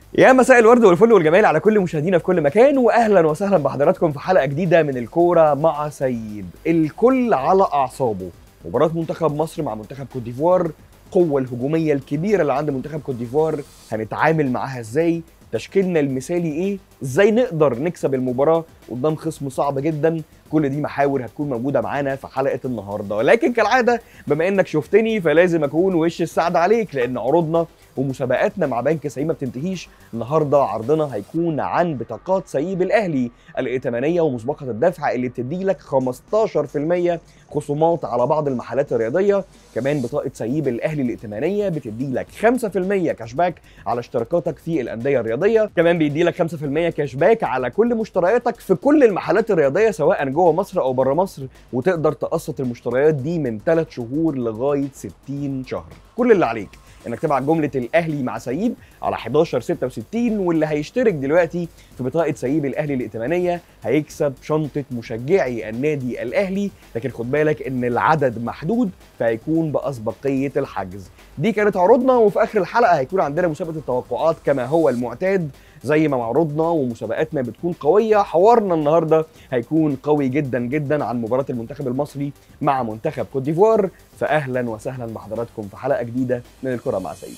يا مساء الورد والفل والجمال على كل مشاهدينا في كل مكان واهلا وسهلا بحضراتكم في حلقه جديده من الكوره مع سيد الكل على اعصابه مباراه منتخب مصر مع منتخب كوت ديفوار القوه الهجوميه الكبيره اللي عند منتخب كوت ديفوار هنتعامل معاها ازاي تشكيلنا المثالي ايه ازاي نقدر نكسب المباراه قدام خصم صعب جدا كل دي محاور هتكون موجوده معانا في حلقه النهارده ولكن كالعاده بما انك شفتني فلازم اكون وش السعد عليك لان عروضنا ومسابقاتنا مع بنك سعيد ما بتنتهيش النهارده عرضنا هيكون عن بطاقات سيب الاهلي الائتمانيه ومسبقه الدفع اللي بتدي لك 15% خصومات على بعض المحلات الرياضيه كمان بطاقه سيب الاهلي الائتمانيه بتدي لك 5% كاشباك على اشتراكاتك في الانديه الرياضيه كمان بيدي لك 5% كاشباك على كل مشترياتك في كل المحلات الرياضيه سواء جوه مصر او بره مصر وتقدر تقسط المشتريات دي من 3 شهور لغايه 60 شهر كل اللي عليك انك تبعت جمله الاهلي مع سيب على 1166 واللي هيشترك دلوقتي في بطاقه سيب الاهلي الائتمانيه هيكسب شنطه مشجعي النادي الاهلي لكن خد بالك ان العدد محدود فهيكون باسبقيه الحجز دي كانت عروضنا وفي اخر الحلقه هيكون عندنا مسابقه التوقعات كما هو المعتاد زي ما عروضنا ومسابقاتنا بتكون قويه حوارنا النهارده هيكون قوي جدا جدا عن مباراه المنتخب المصري مع منتخب كوت ديفوار فاهلا وسهلا بحضراتكم في حلقه جديده من الكره مع سيد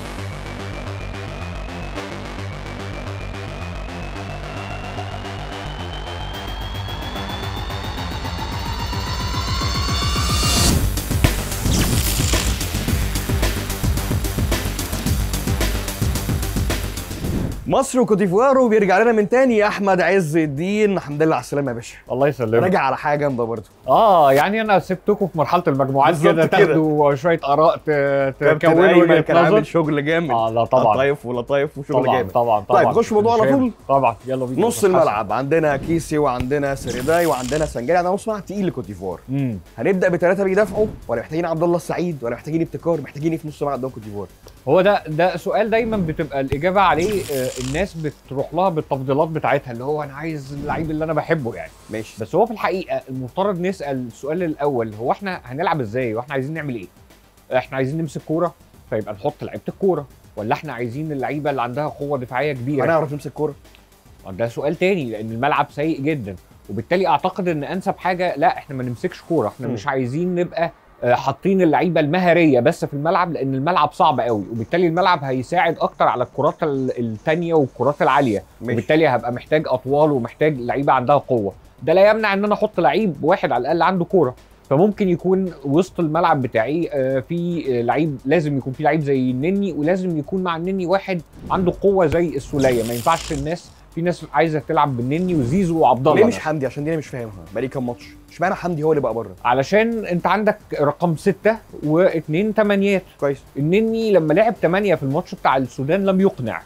مصر وكوت ديفوار وبيرجع لنا من تاني احمد عز الدين الحمد لله على السلامه يا باشا الله يسلمك راجع على حاجه جامده برضه اه يعني انا سبتكم في مرحله المجموعات بالظبط كده كده. تاخدوا شويه اراء ت- كابتن تكونوا ايمن وجهه كان عامل نظر شغل جامد اه لا طبعا لطايف ولطايف وشغل طبعا جامد طبعا طبعا طيب، خش موضوع على شايف. طول. طبعا يلا بينا نص الملعب عندنا كيسي وعندنا سيريداي وعندنا سنجاري عندنا نص ملعب تقيل لكوت ديفوار امم هنبدا بثلاثه بيدافعوا ولا محتاجين عبد الله السعيد ولا محتاجين ابتكار محتاجين إيه في نص ملعب قدام كوت ديفوار هو ده ده سؤال دايما بتبقى الاجابه عليه آه، الناس بتروح لها بالتفضيلات بتاعتها اللي هو انا عايز اللعيب اللي انا بحبه يعني ماشي بس هو في الحقيقه المفترض نسال السؤال الاول هو احنا هنلعب ازاي واحنا عايزين نعمل ايه احنا عايزين نمسك كوره فيبقى نحط لعيبه الكوره ولا احنا عايزين اللعيبه اللي عندها قوه دفاعيه كبيره هنعرف نمسك كوره ده سؤال تاني لان الملعب سيء جدا وبالتالي اعتقد ان انسب حاجه لا احنا ما نمسكش كوره احنا م. مش عايزين نبقى آه، حاطين اللعيبه المهاريه بس في الملعب لان الملعب صعب قوي وبالتالي الملعب هيساعد اكتر على الكرات ال- التانيه والكرات العاليه ماشي وبالتالي هبقى محتاج اطوال ومحتاج لعيبه عندها قوه ده لا يمنع ان انا احط لعيب واحد على الاقل عنده كوره فممكن يكون وسط الملعب بتاعي آه، في آه، لعيب لازم يكون في لعيب زي النني ولازم يكون مع النني واحد عنده قوه زي السوليه ما ينفعش الناس في ناس عايزه تلعب بالنني وزيزو وعبد الله ليه مش مثلاً. حمدي عشان دي انا مش فاهمها بقالي كام ماتش اشمعنى حمدي هو اللي بقى بره علشان انت عندك رقم ستة واثنين تمانيات كويس النني لما لعب تمانية في الماتش بتاع السودان لم يقنع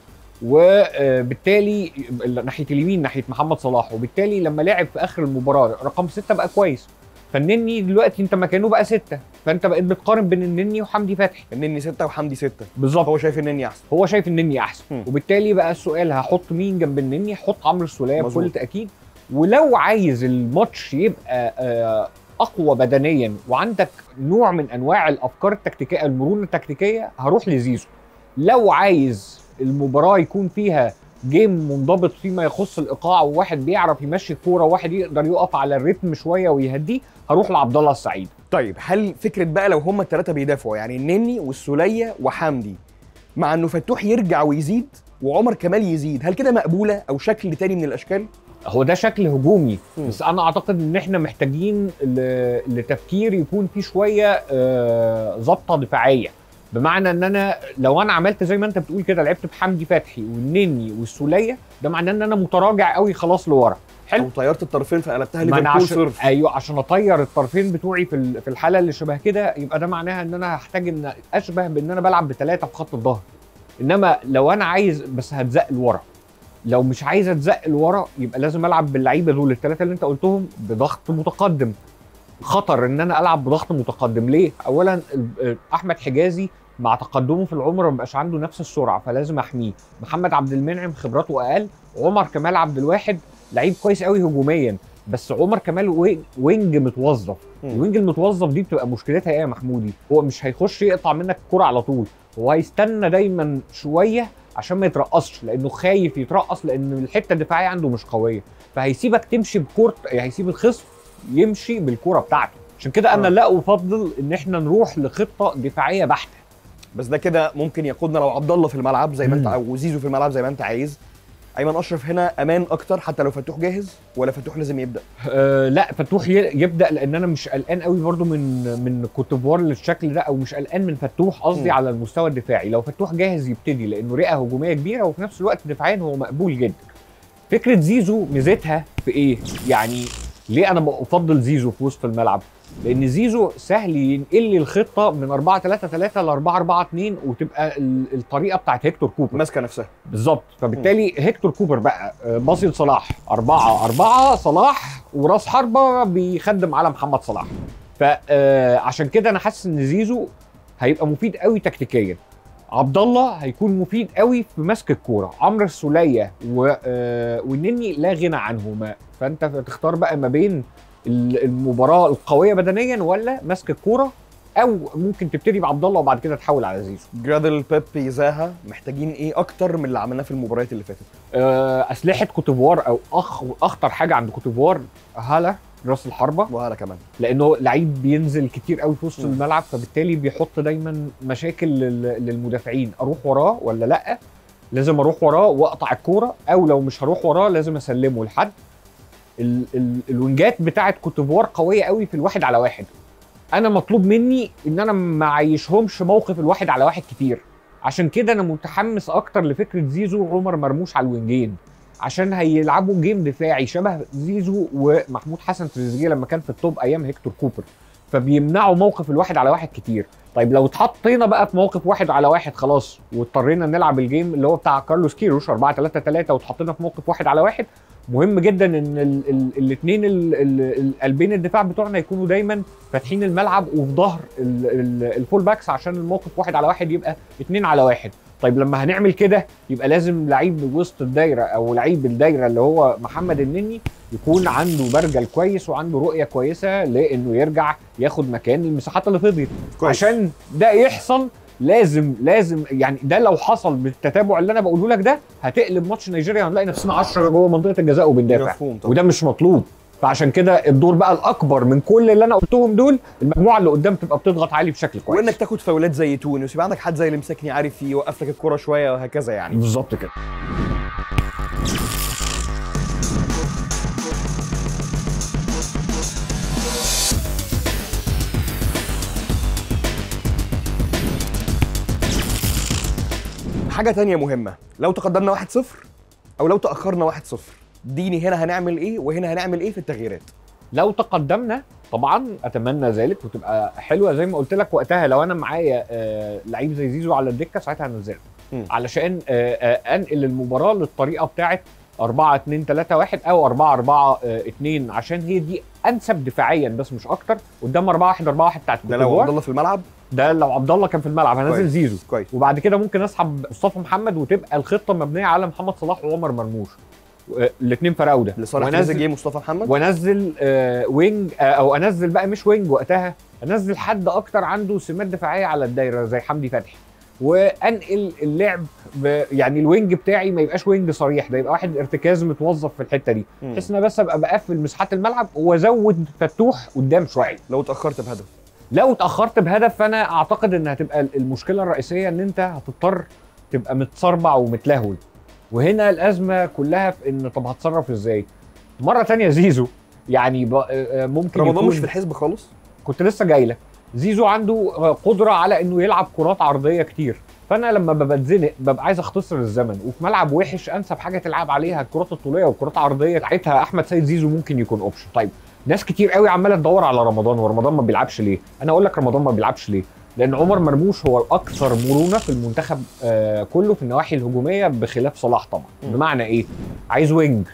وبالتالي ناحيه اليمين ناحيه محمد صلاح وبالتالي لما لعب في اخر المباراه رقم ستة بقى كويس فالنني دلوقتي انت مكانه بقى ستة فانت بقيت بتقارن بين النني وحمدي فتحي النني ستة وحمدي ستة بالظبط هو شايف النني احسن هو شايف النني احسن مم. وبالتالي بقى السؤال هحط مين جنب النني هحط عمرو السوليه مظبوط. بكل تاكيد ولو عايز الماتش يبقى آه، اقوى بدنيا وعندك نوع من انواع الافكار التكتيكيه المرونه التكتيكيه هروح لزيزو لو عايز المباراه يكون فيها جيم منضبط فيما يخص الايقاع وواحد بيعرف يمشي الكوره وواحد يقدر يقف على الريتم شويه ويهديه هروح لعبد الله السعيد طيب هل فكره بقى لو هم الثلاثه بيدافعوا يعني النني والسوليه وحمدي مع انه فتوح يرجع ويزيد وعمر كمال يزيد هل كده مقبوله او شكل تاني من الاشكال هو ده شكل هجومي مم. بس انا اعتقد ان احنا محتاجين ل- لتفكير يكون فيه شويه آه، ظبطه دفاعيه بمعنى ان انا لو انا عملت زي ما انت بتقول كده لعبت بحمدي فتحي والنني والسوليه ده معناه ان انا متراجع قوي خلاص لورا حلو او طيرت الطرفين فقلبتها ما انا ليفربول عشان صرف ايوه عشان اطير الطرفين بتوعي في ال- في الحاله اللي شبه كده يبقى ده معناها ان انا هحتاج ان اشبه بان انا بلعب بثلاثه في خط الظهر انما لو انا عايز بس هتزق لورا لو مش عايز اتزق لورا يبقى لازم العب باللعيبه دول الثلاثه اللي انت قلتهم بضغط متقدم خطر ان انا العب بضغط متقدم ليه اولا ال- احمد حجازي مع تقدمه في العمر ما بقاش عنده نفس السرعه فلازم احميه محمد عبد المنعم خبراته اقل عمر كمال عبد الواحد لعيب كويس قوي هجوميا بس عمر كمال وي- وينج متوظف مم. الوينج المتوظف دي بتبقى مشكلتها ايه يا محمودي هو مش هيخش يقطع منك الكرة على طول هو هيستنى دايما شويه عشان ما يترقصش لانه خايف يترقص لان الحته الدفاعيه عنده مش قويه فهيسيبك تمشي بكورت هيسيب الخصم يمشي بالكوره بتاعته عشان كده انا آه. لا افضل ان احنا نروح لخطه دفاعيه بحته بس ده كده ممكن يقودنا لو عبد الله في الملعب زي ما انت مم. او زيزو في الملعب زي ما انت عايز ايمن اشرف هنا امان اكتر حتى لو فتوح جاهز ولا فتوح لازم يبدا أه لا فتوح ي- يبدا لان انا مش قلقان قوي برضو من من كوتيفوار للشكل ده او مش قلقان من فتوح قصدي مم. على المستوى الدفاعي لو فتوح جاهز يبتدي لانه رئه هجوميه كبيره وفي نفس الوقت دفاعيا هو مقبول جدا فكره زيزو ميزتها في ايه يعني ليه انا بفضل زيزو في وسط الملعب لان زيزو سهل ينقل لي الخطه من 4 3 3 ل 4 4 2 وتبقى ال- الطريقه بتاعت هيكتور كوبر ماسكه نفسها بالظبط فبالتالي هيكتور كوبر بقى آه، باصي لصلاح أربعة أربعة صلاح وراس حربة بيخدم على محمد صلاح فعشان كده أنا حاسس إن زيزو هيبقى مفيد قوي تكتيكيا عبد الله هيكون مفيد قوي في مسك الكوره عمرو السوليه و... آه، والنني لا غنى عنهما فانت تختار بقى ما بين ال- المباراه القويه بدنيا ولا مسك الكوره او ممكن تبتدي بعبد الله وبعد كده تحول على زيزو جرادل بيبي زاها محتاجين ايه اكتر من اللي عملناه في المباريات اللي فاتت آه، اسلحه كوتيفوار او أخ اخطر حاجه عند كوتيفوار هالا راس الحربه وهلا كمان لانه لعيب بينزل كتير قوي في وسط مم. الملعب فبالتالي بيحط دايما مشاكل لل- للمدافعين اروح وراه ولا لا لازم اروح وراه واقطع الكوره او لو مش هروح وراه لازم اسلمه لحد ال ال الوينجات بتاعت كوتيفوار قويه قوي في الواحد على واحد انا مطلوب مني ان انا ما اعيشهمش موقف الواحد على واحد كتير عشان كده انا متحمس اكتر لفكره زيزو وعمر مرموش على الوينجين عشان هيلعبوا جيم دفاعي شبه زيزو ومحمود حسن تريزيجيه لما كان في التوب ايام هيكتور كوبر فبيمنعوا موقف الواحد على واحد كتير طيب لو اتحطينا بقى في موقف واحد على واحد خلاص واضطرينا نلعب الجيم اللي هو بتاع كارلوس كيروش 4 3 3 واتحطينا في موقف واحد على واحد مهم جدا ان الاثنين قلبين الدفاع بتوعنا يكونوا دايما فاتحين الملعب وفي ظهر ال- ال- الفول باكس عشان الموقف واحد على واحد يبقى اتنين على واحد طيب لما هنعمل كده يبقى لازم لعيب وسط الدايره او لعيب الدايره اللي هو محمد النني يكون عنده برجل كويس وعنده رؤيه كويسه لانه يرجع ياخد مكان المساحات اللي فضيت كويس. عشان ده يحصل لازم لازم يعني ده لو حصل بالتتابع اللي انا بقوله لك ده هتقلب ماتش نيجيريا هنلاقي نفسنا 10 جوه منطقه الجزاء وبندافع مفهوم طبعا وده مش مطلوب فعشان كده الدور بقى الاكبر من كل اللي انا قلتهم دول المجموعه اللي قدام تبقى بتضغط عالي بشكل كويس وانك تاخد فاولات زي تونس ويبقى عندك حد زي اللي مسكني عارف يوقف لك الكوره شويه وهكذا يعني بالظبط كده حاجه تانية مهمه لو تقدمنا 1-0 او لو تاخرنا 1-0 ديني هنا هنعمل ايه وهنا هنعمل ايه في التغييرات لو تقدمنا طبعا اتمنى ذلك وتبقى حلوه زي ما قلت لك وقتها لو انا معايا آه لعيب زي زيزو على الدكه ساعتها هنزله مم. علشان آه آه انقل المباراه للطريقه بتاعت 4 2 3 1 او 4 4 2 عشان هي دي انسب دفاعيا بس مش اكتر قدام 4 1 4 1 بتاعت ده لو كوتيفوار. عبد الله في الملعب ده لو عبد الله كان في الملعب هنزل كويس. زيزو كويس وبعد كده ممكن اسحب مصطفى محمد وتبقى الخطه مبنيه على محمد صلاح وعمر مرموش الاثنين فراوده لصالح وانزل تريزيجيه مصطفى محمد وانزل آه وينج آه او انزل بقى مش وينج وقتها انزل حد اكتر عنده سمات دفاعيه على الدايره زي حمدي فتحي وانقل اللعب ب يعني الوينج بتاعي ما يبقاش وينج صريح ده يبقى واحد ارتكاز متوظف في الحته دي مم. بحيث ان انا بس ابقى بقفل مساحات الملعب وازود فتوح قدام شويه لو اتاخرت بهدف لو اتاخرت بهدف فانا اعتقد ان هتبقى المشكله الرئيسيه ان انت هتضطر تبقى متصربع ومتلهوي وهنا الازمه كلها في ان طب هتصرف ازاي مره تانية زيزو يعني ب- آه، ممكن رمضان يكون مش في الحزب خالص كنت لسه جاي لك زيزو عنده آه، قدره على انه يلعب كرات عرضيه كتير فانا لما ببقى اتزنق ببقى عايز اختصر الزمن وفي ملعب وحش انسب حاجه تلعب عليها الكرات الطوليه والكرات العرضيه ساعتها احمد سيد زيزو ممكن يكون اوبشن طيب ناس كتير قوي عماله تدور على رمضان ورمضان ما بيلعبش ليه انا اقول لك رمضان ما بيلعبش ليه لان عمر مرموش هو الاكثر مرونه في المنتخب آه كله في النواحي الهجوميه بخلاف صلاح طبعا م. بمعنى ايه عايز وينج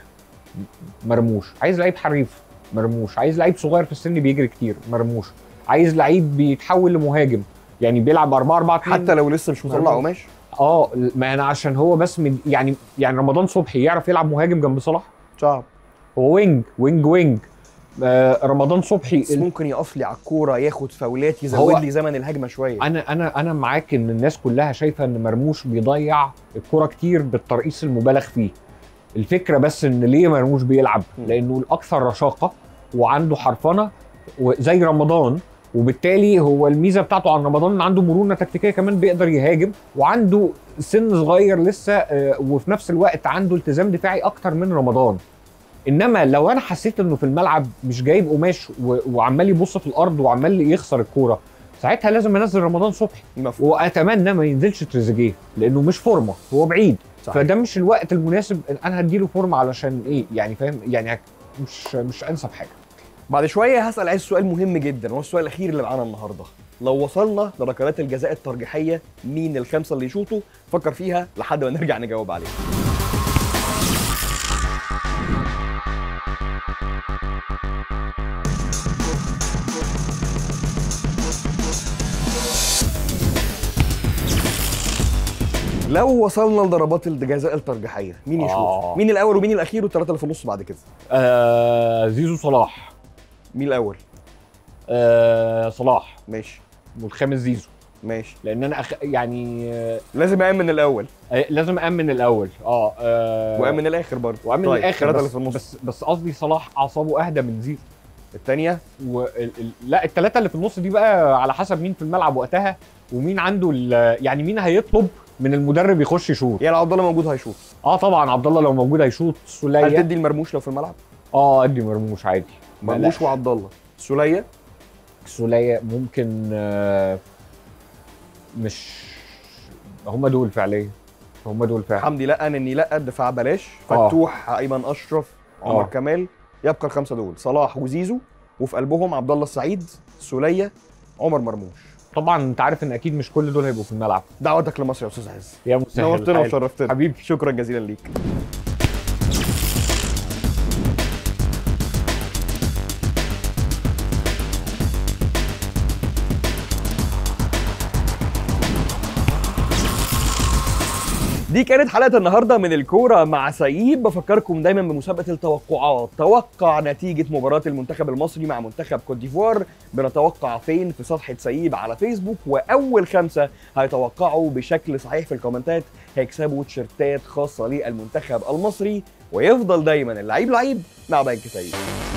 مرموش عايز لعيب حريف مرموش عايز لعيب صغير في السن بيجري كتير مرموش عايز لعيب بيتحول لمهاجم يعني بيلعب 4 4 2 حتى لو لسه مش مطلع مرموش. قماش اه ما انا عشان هو بس من يعني يعني رمضان صبحي يعرف يلعب مهاجم جنب صلاح صعب هو وينج وينج وينج آه رمضان صبحي بس ممكن يقف لي على الكوره ياخد فاولات يزود هو- لي زمن الهجمه شويه انا انا انا معاك ان الناس كلها شايفه ان مرموش بيضيع الكرة كتير بالترقيص المبالغ فيه الفكره بس ان ليه مرموش بيلعب م. لانه الاكثر رشاقه وعنده حرفنه وزي رمضان وبالتالي هو الميزه بتاعته عن رمضان ان عنده مرونه تكتيكيه كمان بيقدر يهاجم وعنده سن صغير لسه آه، وفي نفس الوقت عنده التزام دفاعي اكتر من رمضان انما لو انا حسيت انه في الملعب مش جايب قماش و- وعمال يبص في الارض وعمال يخسر الكوره ساعتها لازم انزل رمضان صبحي مفهوم واتمنى ما ينزلش تريزيجيه لانه مش فورمه هو بعيد صحيح. فده مش الوقت المناسب إن انا هديله فورمه علشان ايه يعني فاهم يعني هك- مش مش انسب حاجه بعد شويه هسال عايز سؤال مهم جدا وهو السؤال الاخير اللي معانا النهارده لو وصلنا لركلات الجزاء الترجيحيه مين الخمسه اللي يشوطوا فكر فيها لحد ما نرجع نجاوب عليها لو وصلنا لضربات الجزاء الترجيحيه مين يشوط آه. مين الاول ومين الاخير والثلاثه اللي في النص بعد كده آه زيزو صلاح مين الاول آه صلاح ماشي والخامس زيزو ماشي لان انا أخ... يعني آه لازم امن الاول لازم امن الاول اه, آه وامن الاخر برضه وامن طيب، الاخر الثلاثه بس, اللي في النص بس بس قصدي صلاح اعصابه اهدى من زيزو الثانيه و... ال... ال... لا الثلاثه اللي في النص دي بقى على حسب مين في الملعب وقتها ومين عنده ال... يعني مين هيطلب من المدرب يخش يشوط يعني لو عبد الله موجود هيشوط اه طبعا عبد الله لو موجود هيشوط هل سوليه تدي المرموش لو في الملعب اه ادي مرموش عادي مرموش وعبد الله سوليه سوليه ممكن آه مش هم دول فعليا هم دول فعلا حمدي لا نني لا الدفاع بلاش آه. فتوح ايمن اشرف عمر آه. كمال يبقى الخمسه دول صلاح وزيزو وفي قلبهم عبد الله السعيد سوليه عمر مرموش طبعا انت عارف ان اكيد مش كل دول هيبقوا في الملعب دعوتك لمصر يا استاذ عز يا مسهل نورتنا الحال. وشرفتنا حبيبي شكرا جزيلا ليك دي كانت حلقه النهارده من الكوره مع سعيد بفكركم دايما بمسابقه التوقعات توقع نتيجه مباراه المنتخب المصري مع منتخب كوت ديفوار بنتوقع فين في صفحه سعيد على فيسبوك واول خمسه هيتوقعوا بشكل صحيح في الكومنتات هيكسبوا تيشيرتات خاصه للمنتخب المصري ويفضل دايما اللعيب لعيب مع بنك سعيد